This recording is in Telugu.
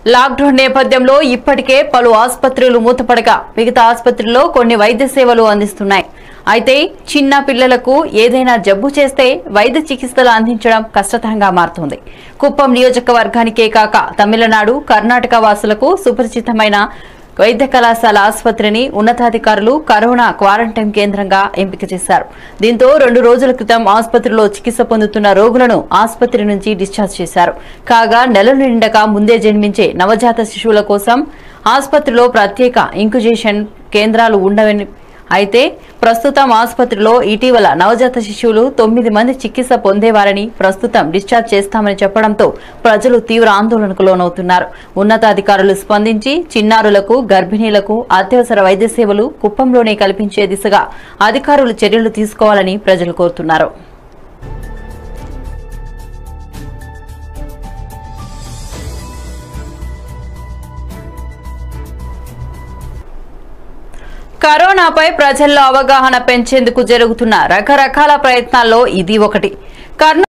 లాక్డౌన్ నేపథ్యంలో ఇప్పటికే పలు ఆసుపత్రులు మూతపడగా మిగతా ఆసుపత్రుల్లో కొన్ని వైద్య సేవలు అందిస్తున్నాయి అయితే చిన్న పిల్లలకు ఏదైనా జబ్బు చేస్తే వైద్య చికిత్సలు అందించడం కష్టతరంగా మారుతుంది కుప్పం నియోజకవర్గానికే కాక తమిళనాడు కర్ణాటక వాసులకు సుపరిచితమైన వైద్య కళాశాల ఆసుపత్రిని ఉన్నతాధికారులు కరోనా క్వారంటైన్ కేంద్రంగా ఎంపిక చేశారు దీంతో రెండు రోజుల క్రితం ఆసుపత్రిలో చికిత్స పొందుతున్న రోగులను ఆసుపత్రి నుంచి డిశ్చార్జ్ చేశారు కాగా నెలలు నిండక ముందే జన్మించే నవజాత శిశువుల కోసం ఆసుపత్రిలో ప్రత్యేక ఇంక్యుజేషన్ కేంద్రాలు ఉండవని అయితే ప్రస్తుతం ఆసుపత్రిలో ఇటీవల నవజాత శిశువులు తొమ్మిది మంది చికిత్స పొందేవారని ప్రస్తుతం డిశ్చార్జ్ చేస్తామని చెప్పడంతో ప్రజలు తీవ్ర ఆందోళనకు లోనవుతున్నారు ఉన్నతాధికారులు స్పందించి చిన్నారులకు గర్భిణీలకు అత్యవసర వైద్య సేవలు కుప్పంలోనే కల్పించే దిశగా అధికారులు చర్యలు తీసుకోవాలని ప్రజలు కోరుతున్నారు కరోనాపై ప్రజల్లో అవగాహన పెంచేందుకు జరుగుతున్న రకరకాల ప్రయత్నాల్లో ఇది ఒకటి కర్నూలు